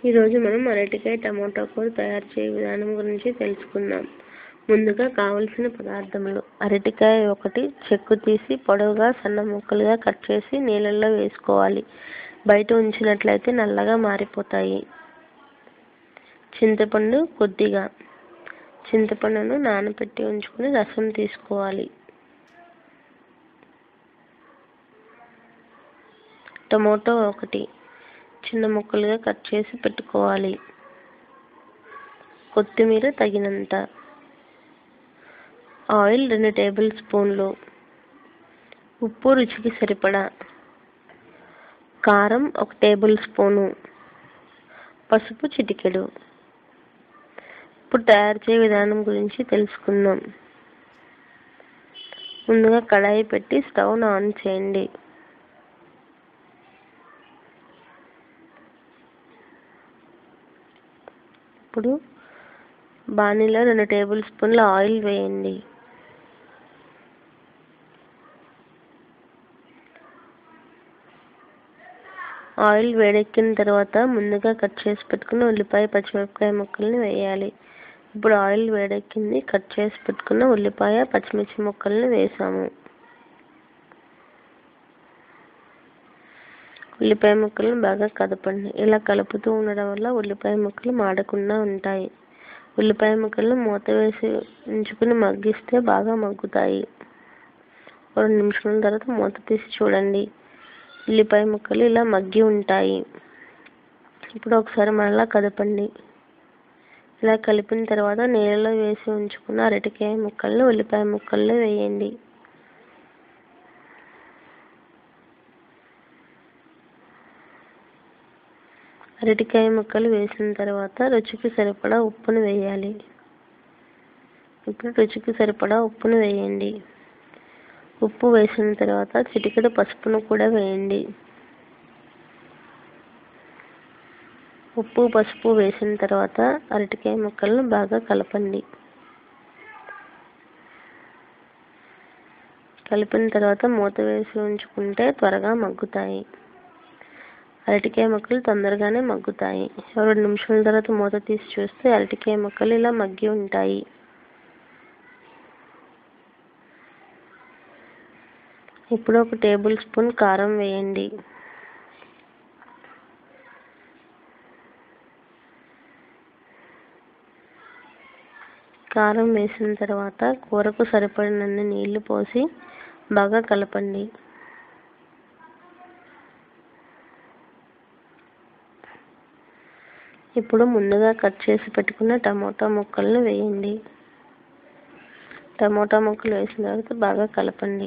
ఈరోజు మనం అరటికాయ టమోటా కూర తయారు చేయ విధానం గురించి తెలుసుకుందాం ముందుగా కావలసిన పదార్థములు అరటికాయ ఒకటి చెక్కు తీసి పొడవుగా సన్న ముక్కలుగా కట్ చేసి నీళ్ళల్లో వేసుకోవాలి బయట ఉంచినట్లయితే నల్లగా మారిపోతాయి చింతపండు కొద్దిగా చింతపండును నానబెట్టి ఉంచుకుని రసం తీసుకోవాలి టమోటో ఒకటి చిన్న ముక్కలుగా కట్ చేసి పెట్టుకోవాలి కొత్తిమీర తగినంత ఆయిల్ రెండు టేబుల్ స్పూన్లు ఉప్పు రుచికి సరిపడా కారం ఒక టేబుల్ స్పూను పసుపు చిటికెడు ఇప్పుడు తయారు చేయ విధానం గురించి తెలుసుకుందాం ముందుగా కడాయి పెట్టి స్టవ్ను ఆన్ చేయండి ఇప్పుడు బాణీలో రెండు టేబుల్ స్పూన్ల ఆయిల్ వేయండి ఆయిల్ వేడెక్కిన తర్వాత ముందుగా కట్ చేసి పెట్టుకున్న ఉల్లిపాయ పచ్చిమిరపకాయ ముక్కల్ని వేయాలి ఇప్పుడు ఆయిల్ వేడెక్కింది కట్ చేసి పెట్టుకున్న ఉల్లిపాయ పచ్చిమిర్చి ముక్కల్ని వేసాము ఉల్లిపాయ ముక్కలను బాగా కదపండి ఇలా కలుపుతూ ఉండడం వల్ల ఉల్లిపాయ ముక్కలు మాడకుండా ఉంటాయి ఉల్లిపాయ ముక్కలను మూత వేసి ఉంచుకుని మగ్గిస్తే బాగా మగ్గుతాయి రెండు నిమిషాల తర్వాత మూత తీసి చూడండి ఉల్లిపాయ ముక్కలు ఇలా మగ్గి ఉంటాయి ఇప్పుడు ఒకసారి మళ్ళా కదపండి ఇలా కలిపిన తర్వాత నీళ్ళలో వేసి ఉంచుకున్న అరటికాయ ముక్కలను ఉల్లిపాయ ముక్కల్లో వేయండి అరటికాయ ముక్కలు వేసిన తర్వాత రుచికి సరిపడా ఉప్పును వేయాలి ఇప్పుడు రుచికి సరిపడా ఉప్పును వేయండి ఉప్పు వేసిన తర్వాత చిటికెడు పసుపును కూడా వేయండి ఉప్పు పసుపు వేసిన తర్వాత అరటికాయ ముక్కలను బాగా కలపండి కలిపిన తర్వాత మూత వేసి ఉంచుకుంటే త్వరగా మగ్గుతాయి అరటికాయ ముక్కలు తొందరగానే మగ్గుతాయి రెండు నిమిషాల తర్వాత మూత తీసి చూస్తే అరటికాయ ముక్కలు ఇలా మగ్గి ఉంటాయి ఇప్పుడు ఒక టేబుల్ స్పూన్ కారం వేయండి కారం వేసిన తర్వాత కూరకు సరిపడినన్ని నీళ్లు పోసి బాగా కలపండి ఇప్పుడు ముందుగా కట్ చేసి పెట్టుకున్న టమోటా ముక్కలను వేయండి టమోటా ముక్కలు వేసిన తర్వాత బాగా కలపండి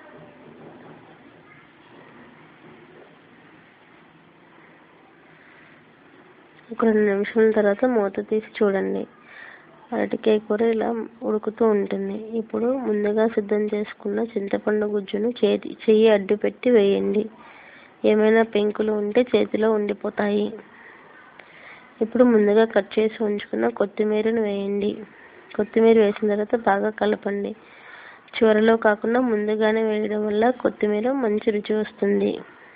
ఒక రెండు నిమిషాల తర్వాత మూత తీసి చూడండి అరటికాయ కూర ఇలా ఉడుకుతూ ఉంటుంది ఇప్పుడు ముందుగా సిద్ధం చేసుకున్న చింతపండు గుజ్జును చేతి చెయ్యి అడ్డు పెట్టి వేయండి ఏమైనా పెంకులు ఉంటే చేతిలో ఉండిపోతాయి ఇప్పుడు ముందుగా కట్ చేసి ఉంచుకున్న కొత్తిమీరను వేయండి కొత్తిమీర వేసిన తర్వాత బాగా కలపండి చివరిలో కాకుండా ముందుగానే వేయడం వల్ల కొత్తిమీర మంచి రుచి వస్తుంది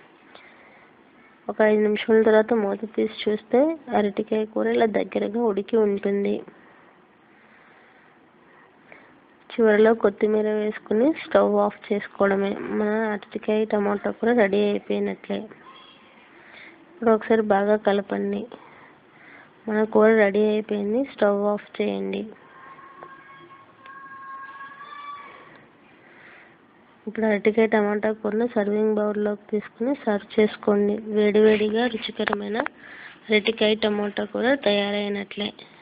ఒక ఐదు నిమిషాల తర్వాత మూత తీసి చూస్తే అరటికాయ కూర ఇలా దగ్గరగా ఉడికి ఉంటుంది చివరిలో కొత్తిమీర వేసుకుని స్టవ్ ఆఫ్ చేసుకోవడమే మన అరటికాయ టమాటా కూర రెడీ అయిపోయినట్లే ఇప్పుడు ఒకసారి బాగా కలపండి మన కూర రెడీ అయిపోయింది స్టవ్ ఆఫ్ చేయండి ఇప్పుడు అరటికాయ టమాటా కూరను సర్వింగ్ బౌల్లోకి తీసుకుని సర్వ్ చేసుకోండి వేడివేడిగా రుచికరమైన అరటికాయ టమాటా కూర తయారైనట్లే